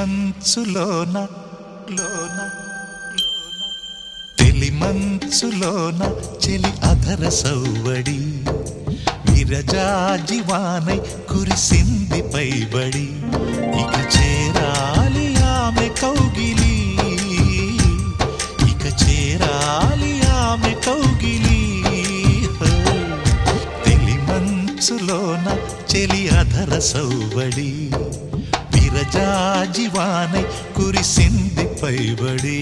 మంచులోన లోన తెలి మంచులోన చెలి అధర సౌవడి విరజాజివానై కురిసింది పైబడి ఇక చేరాలి ఆమె కౌగిలి ఇక చేరాలి ఆమె కౌగిలి తెలి మంచులోన చెలి అధర సౌవడి విరజాజివానై కురిసింది పైబడి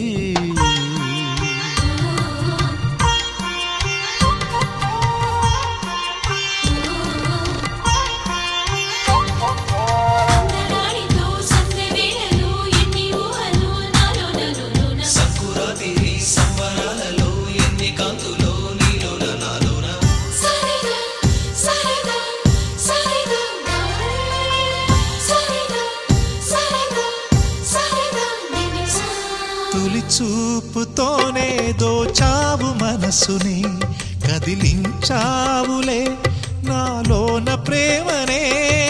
అందగాడితో సందె వేళలో ఎన్ని ఊహలు నాలో నలులోన సంకురాతిరి సంబరాలలో ఎన్ని కాంతులో నీలోన నాలోన సరిగా సరిగా సరిగా సరిగా సరిగా సరిగా నిమిషా తొలి చూపుతోనే దోచావు మనసుని కదిలించావులే నాలోన ప్రేమనే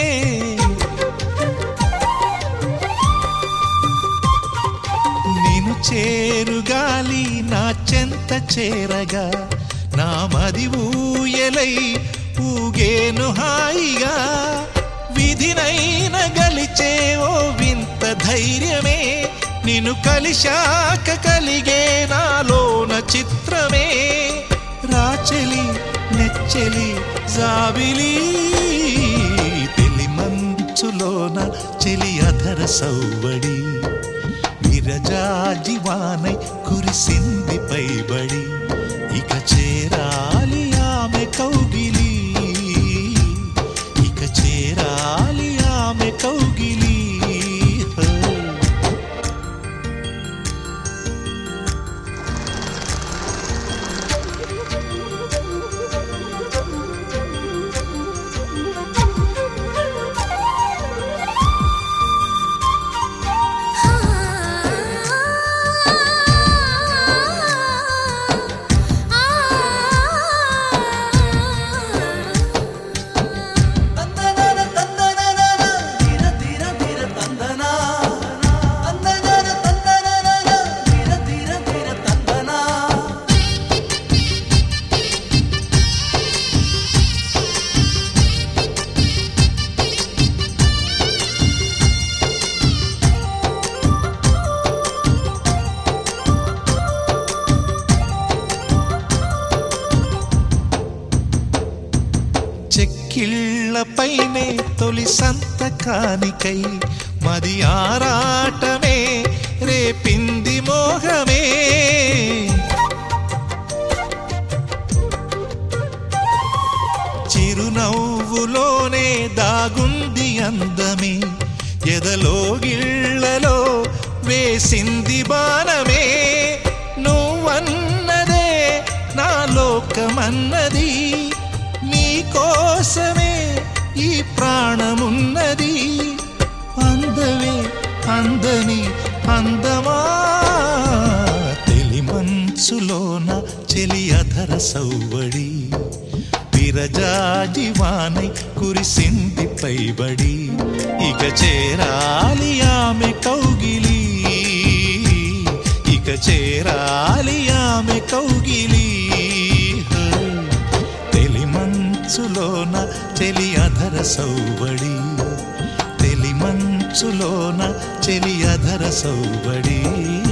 నిన్ను చేరుగాలి నా చెంత చేరగా నా మది ఊయలై ఊగేను హాయిగా విధినైన గలిచే ఓ వింత ధైర్యమే నిన్ను కలిశాక కలిగే నాలోన చిత్రమే రాచెలి నెచ్చెలి జాబిలి తెలి మంచులోన చెలి అధర సౌవడి విరజాజివానై కురిసింది పైబడి ఇక చేరాలి ఆమె కౌగిలి ఇక చేరాలి ఆమె కౌగిలి హో. తందనాన తందనాన ధీర ధీర ధీర తందనా తందనాన తందనాన ధీర ధీర ధీర తందనా చెక్కిళ్ళపైనే తొలి సంతకానికై మది ఆరాటమే రేపింది మోహమే చిరునవ్వులోనే దాగుంది అందమే ఎదలో గిళ్ళలో వేసింది బాణమే నువ్వన్నదే నా లోకమన్నది నీ కోసమే ఈ ప్రాణమున్నది అందవే అందని అందమా తెలి మంచులోన చెలి అధర సౌవడి విరజాజివానై కురిసింది పైబడి ఇక చేరాలి ఆమె కౌగిలి ఇక చేరాలి ఆమె కౌగిలి హో. తెలి మంచులోన చెలి అధర సౌవడి తెలి మంచులోన చెలి అధర సౌవడి